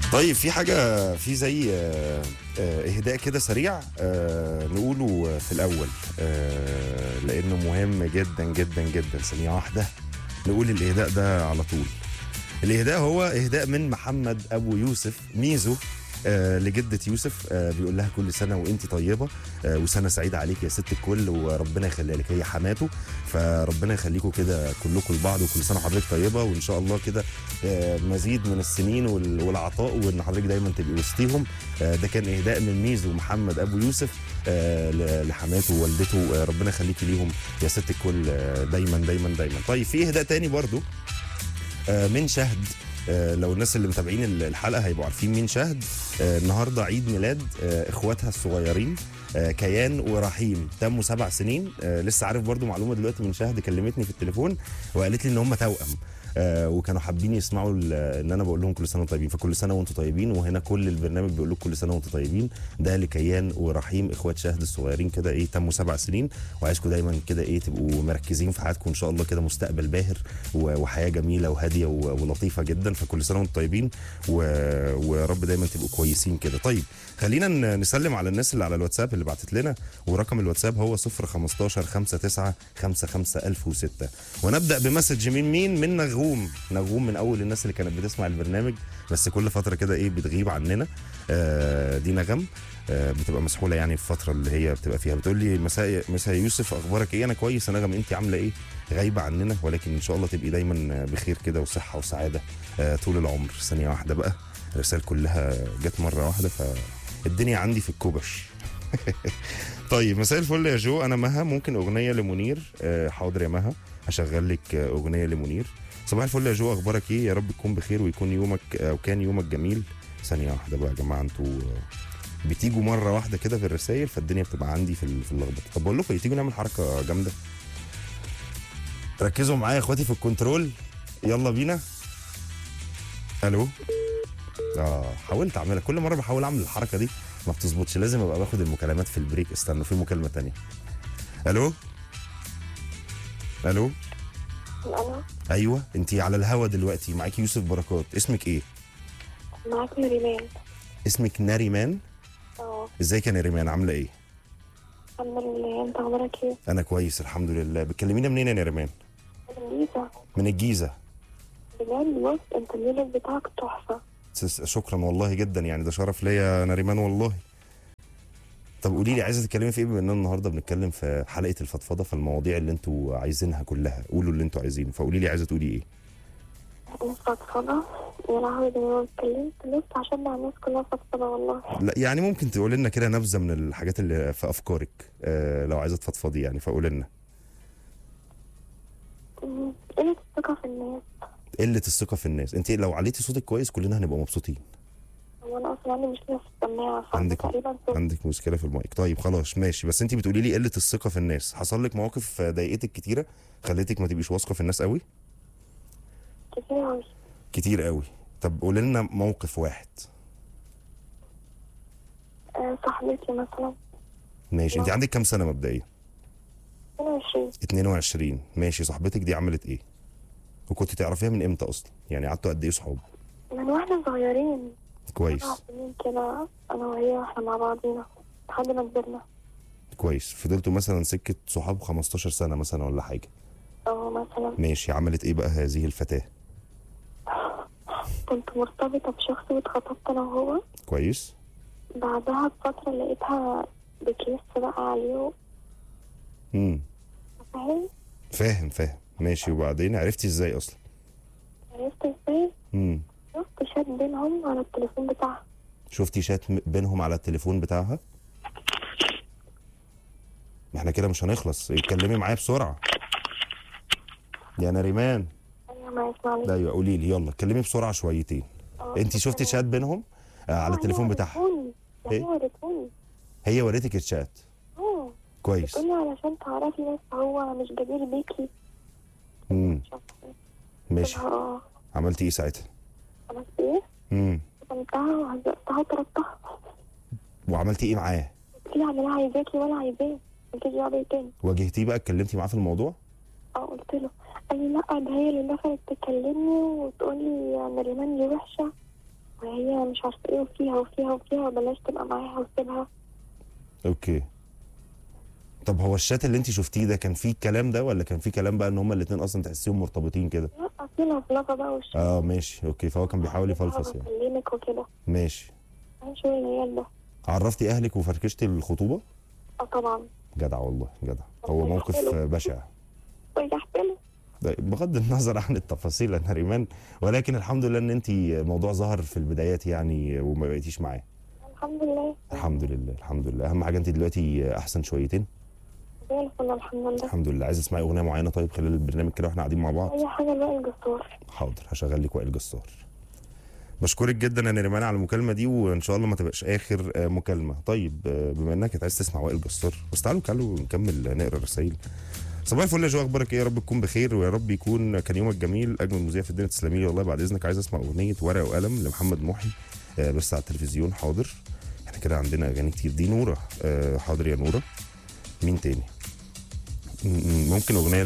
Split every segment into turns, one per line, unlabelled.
طيب في حاجة في زي آه، آه، إهداء كده سريع آه، نقوله في الأول آه، لأنه مهم جدا جدا جدا ثانية واحدة نقول الإهداء ده على طول الإهداء هو إهداء من محمد أبو يوسف ميزو آه لجدة يوسف آه بيقول لها كل سنة وانت طيبة آه وسنة سعيدة عليك يا ست الكل وربنا يخليها لك هي حماته فربنا يخليكم كده كلكم لبعض وكل سنة حضرتك طيبة وإن شاء الله كده آه مزيد من السنين وال- والعطاء وإن حضرتك دايما تبقي وسطيهم آه ده كان إهداء من ميزو محمد أبو يوسف آه ل- لحماته ووالدته آه ربنا يخليكي ليهم يا ست الكل آه دايما دايما دايما طيب في إهداء تاني برضو آه، من شهد آه، لو الناس اللي متابعين ال- الحلقه هيبقوا عارفين مين شهد آه، النهارده عيد ميلاد آه، اخواتها الصغيرين آه، كيان ورحيم تموا سبع سنين آه، لسه عارف برضو معلومه دلوقتي من شهد كلمتني في التليفون وقالت لي ان هم توأم آه، وكانوا حابين يسمعوا ال- ان انا بقول لهم كل سنه وانتم طيبين فكل سنه وانتم طيبين وهنا كل البرنامج بيقول لكم كل سنه وانتم طيبين ده لكيان ورحيم اخوات شهد الصغيرين كده ايه تموا سبع سنين وعايزكم دايما كده ايه تبقوا مركزين في حياتكم ان شاء الله كده مستقبل باهر و- وحياه جميله وهاديه و- ولطيفه جدا فكل سنه وانتم طيبين و- ويا رب دايما تبقوا كويسين كده طيب خلينا ن- نسلم على الناس اللي على الواتساب اللي بعتت لنا ورقم الواتساب هو 015 59 55 1006 ونبدا بمسج من مين من نغوم نغوم من اول الناس اللي كانت بتسمع البرنامج بس كل فتره كده ايه بتغيب عننا آه دي نغم آه بتبقى مسحوله يعني في الفتره اللي هي بتبقى فيها بتقول لي مساء مساء يوسف اخبارك ايه انا كويس يا نغم انت عامله ايه غايبه عننا ولكن ان شاء الله تبقي دايما بخير كده وصحه وسعاده آه طول العمر ثانيه واحده بقى الرسائل كلها جت مره واحده فالدنيا عندي في الكوبش طيب مساء الفل يا جو انا مها ممكن اغنيه لمنير آه حاضر يا مها هشغل لك آه، اغنيه لمنير صباح الفل يا جو اخبارك ايه يا رب تكون بخير ويكون يومك او كان يومك جميل ثانيه واحده بقى يا جماعه انتوا آه، بتيجوا مره واحده كده في الرسائل فالدنيا بتبقى عندي في ال- في اللخبطه طب بقول لكم إيه، تيجوا نعمل حركه جامده ركزوا معايا يا اخواتي في الكنترول يلا بينا الو اه حاولت اعملها كل مره بحاول اعمل الحركه دي ما بتظبطش لازم ابقى باخد المكالمات في البريك استنوا في مكالمه تانية الو الو
أنا
ايوه انت على الهوا دلوقتي معاكي يوسف بركات اسمك ايه
معاك نريمان
اسمك ناريمان
اه
ازيك يا ناريمان عامله ايه
الحمد لله انت اخبارك ايه؟
انا كويس الحمد لله بتكلمينا منين يا ناريمان
انا جيزة
من الجيزه
بجد بص انت الليلة بتاعك تحفة
تس- شكرا والله جدا يعني ده شرف ليا يا ناريمان والله طب قولي لي عايزه تتكلمي في ايه بما اننا النهارده بنتكلم في حلقه الفضفضه في المواضيع اللي انتوا عايزينها كلها قولوا اللي انتوا عايزينه فقولي لي عايزه تقولي ايه
فضفضة يا لهوي ده انا اتكلمت لسه عشان مع الناس كلها فضفضة والله
لا يعني ممكن تقول لنا كده نبذه من الحاجات اللي في افكارك آه لو عايزه تفضفضي يعني فقول لنا
مم. قلة الثقة في الناس
قله الثقه في الناس انت لو عليتي صوتك كويس كلنا هنبقى مبسوطين
هو انا اصلا عندي مشكلة في السماعة فأنا
عندك-
تقريبا صوت
عندك مشكله في المايك طيب خلاص ماشي بس انت بتقولي لي قله الثقه في الناس حصل لك مواقف ضايقتك كتيره خليتك ما تبقيش واثقه في الناس قوي
كتير أوي
كتير قوي طب قولي لنا موقف واحد
آه، صاحبتي مثلا
ماشي انت
لا.
عندك كام سنه مبدئيا
22
22 ماشي صاحبتك دي عملت ايه وكنت تعرفيها من امتى اصلا يعني قعدتوا قد ايه صحاب
من واحنا صغيرين
كويس
سبع سنين كده انا وهي واحنا مع بعضينا لحد ما كبرنا
كويس فضلتوا مثلا سكه صحاب 15 سنه مثلا ولا حاجه
اه مثلا
ماشي عملت ايه بقى هذه الفتاه
كنت مرتبطة بشخص واتخطبت انا وهو
كويس
بعدها بفترة لقيتها بكيس بقى عليه
امم
فاهم
فاهم فاهم ماشي وبعدين عرفتي ازاي اصلا
عرفت ازاي
امم
شفت شات بينهم على التليفون بتاعها
شفتي شات م- بينهم على التليفون بتاعها ما احنا كده مش هنخلص اتكلمي معايا بسرعه يا ناريمان
ايوه ما يسمعني
ايوه قولي لي يلا اتكلمي بسرعه شويتين انت شفتي شات بينهم آه على التليفون بتاعها
هي
إيه؟
وريتهوني
هي وريتك الشات
اه
كويس
بتقولي علشان تعرفي بس هو مش جدير بيكي
امم
مش عارفة إيه.
ماشي
قلت لها اه
عملتي ايه ساعتها
عملت ايه؟
امم
قمتها وهزقتها وطردتها
وعملتي ايه معاه
قلت لها انا لا عايزاكي ولا عايزاه مالكيش دعوه بيا تاني
واجهتيه بقى اتكلمتي معاه في الموضوع
اه قلت له قال لي لا ده هي اللي دخلت تكلمني وتقول لي ان ريمان دي وحشه وهي مش عارفة ايه وفيها وفيها وفيها وبلاش تبقى معاها وسيبها
اوكي طب هو الشات اللي انت شفتيه ده كان فيه الكلام ده ولا كان فيه كلام بقى ان هما الاثنين اصلا تحسيهم مرتبطين كده
لا في لفلفة بقى والشغل
اه ماشي اوكي فهو كان بيحاول يفلفص يعني
بكلمك وكده
ماشي
عن شغل العيال ده
عرفتي اهلك وفركشتي الخطوبه
اه طبعا
جدع والله جدع هو موقف
حلو.
بشع
ورجعت له
ده بغض النظر عن التفاصيل يا نريمان ولكن الحمد لله ان انت الموضوع ظهر في البدايات يعني وما بقيتيش معاه
الحمد لله
الحمد لله الحمد لله اهم حاجه انت دلوقتي احسن شويتين
زي الفل الحمد لله
الحمد لله عايز اسمعي اغنيه معينه طيب خلال البرنامج كده واحنا قاعدين مع بعض
اي حاجة بقى الجسار
حاضر هشغل لك وائل جسار بشكرك جدا يا نريمان على المكالمه دي وان شاء الله ما تبقاش اخر آه، مكالمه طيب آه، بما انك كنت عايز تسمع وائل جسار بس تعالوا تعالوا نكمل نقرا الرسائل صباح الفل يا جو اخبارك ايه يا رب تكون بخير ويا رب يكون كان يومك جميل اجمل مذيع في الدنيا تسلمي لي والله بعد اذنك عايز اسمع اغنيه ورقه وقلم لمحمد محي آه، بس على التلفزيون حاضر احنا كده عندنا اغاني كتير دي نوره آه، حاضر يا نوره مين تاني م- م- ممكن اغنيه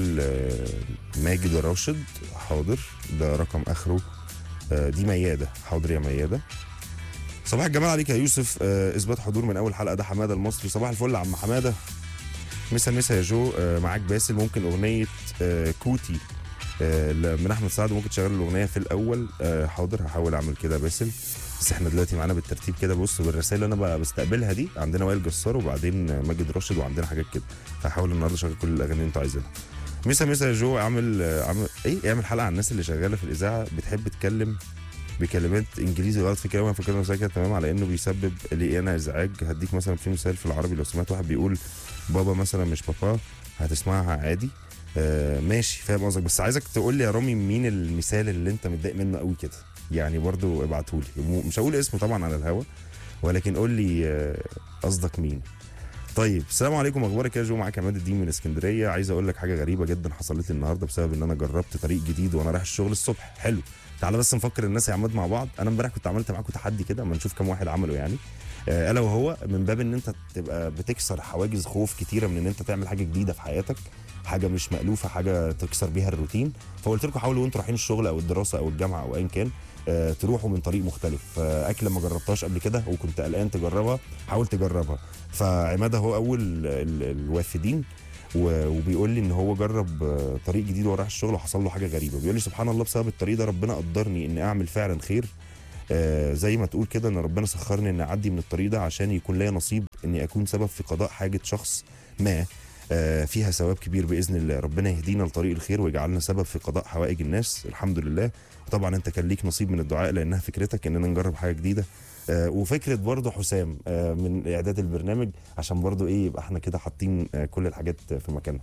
لماجد وراشد حاضر ده رقم اخره آه، دي مياده حاضر يا مياده صباح الجمال عليك يا يوسف آه، اثبات حضور من اول حلقه ده حماده المصري صباح الفل يا عم حماده مسا مسا يا جو آه، معاك باسل ممكن اغنيه آه، كوتي آه، ل- من احمد سعد ممكن تشغل الاغنيه في الاول آه، حاضر هحاول اعمل كده يا باسل بس احنا دلوقتي معانا بالترتيب كده بص بالرسائل اللي انا ب- بستقبلها دي عندنا وائل جسار وبعدين آه، ماجد راشد وعندنا حاجات كده فهحاول النهارده اشغل كل الاغاني اللي انتوا عايزينها مسا مسا يا جو اعمل آه، اعمل ايه اعمل حلقه عن الناس اللي شغاله في الاذاعه بتحب تتكلم بكلمات انجليزي غلط في كلام انا فاكر نفسها كده تمام على انه بيسبب لي انا ازعاج هديك مثلا في مثال في العربي لو سمعت واحد بيقول بابا مثلا مش بابا هتسمعها عادي آه ماشي فاهم قصدك بس عايزك تقول لي يا رامي مين المثال اللي انت متضايق منه قوي كده يعني برضو ابعته لي مش هقول اسمه طبعا على الهوا ولكن قول لي آه، قصدك مين طيب السلام عليكم اخبارك يا جو معاك عماد الدين من اسكندريه عايز اقول لك حاجه غريبه جدا حصلت لي النهارده بسبب ان انا جربت طريق جديد وانا رايح الشغل الصبح حلو تعالى بس نفكر الناس يا عماد مع بعض انا امبارح كنت عملت معاكم تحدي كده اما نشوف كام واحد عمله يعني آه، الا وهو من باب ان انت تبقى بتكسر حواجز خوف كتيره من ان انت تعمل حاجه جديده في حياتك حاجه مش مالوفه حاجه تكسر بيها الروتين فقلت لكم حاولوا وانتوا رايحين الشغل او الدراسه او الجامعه او ايا كان آه، تروحوا من طريق مختلف آه، اكله ما جربتهاش قبل كده وكنت قلقان تجربها حاول تجربها فعماده هو اول ال- الوافدين و- وبيقول لي ان هو جرب آه، طريق جديد وهو رايح الشغل وحصل له حاجه غريبه بيقول لي سبحان الله بسبب الطريق ده ربنا قدرني اني اعمل فعلا خير آه، زي ما تقول كده ان ربنا سخرني ان اعدي من الطريق ده عشان يكون ليا نصيب اني اكون سبب في قضاء حاجه شخص ما آه، فيها ثواب كبير باذن الله ربنا يهدينا لطريق الخير ويجعلنا سبب في قضاء حوائج الناس الحمد لله طبعا انت كان ليك نصيب من الدعاء لانها فكرتك اننا نجرب حاجه جديده آه، وفكره برضه حسام آه، من اعداد البرنامج عشان برضه ايه يبقى احنا كده حاطين آه، كل الحاجات في مكانها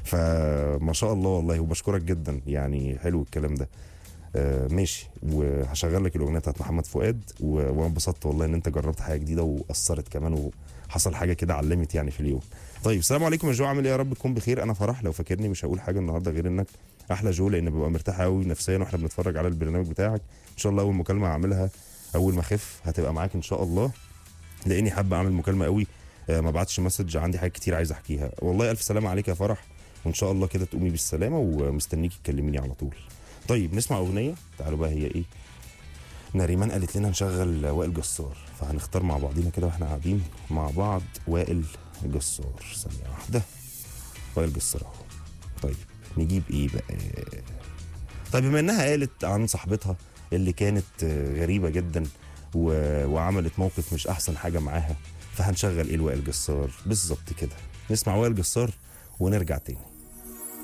فما شاء الله والله وبشكرك جدا يعني حلو الكلام ده آه، ماشي وهشغل لك الاغنيه بتاعت محمد فؤاد و- وانا انبسطت والله ان انت جربت حاجه جديده واثرت كمان وحصل حاجه كده علمت يعني في اليوم طيب السلام عليكم يا جو عامل ايه يا رب تكون بخير انا فرح لو فاكرني مش هقول حاجه النهارده غير انك احلى جو لان ببقى مرتاح قوي نفسيا واحنا بنتفرج على البرنامج بتاعك ان شاء الله اول مكالمه هعملها اول ما اخف هتبقى معاك ان شاء الله لاني حابب اعمل مكالمه قوي آه، ما بعتش مسج عندي حاجات كتير عايز احكيها والله الف سلامه عليك يا فرح وان شاء الله كده تقومي بالسلامه ومستنيكي تكلميني على طول طيب نسمع اغنيه تعالوا بقى هي ايه نريمان قالت لنا نشغل وائل جسار فهنختار مع بعضينا كده واحنا قاعدين مع بعض وائل جسار ثانيه واحده وائل جسار اهو طيب نجيب ايه بقى طيب بما انها قالت عن صاحبتها اللي كانت آه، غريبه جدا و... وعملت موقف مش احسن حاجه معاها فهنشغل ايه لوائل جسار بالظبط كده نسمع وائل جسار ونرجع تاني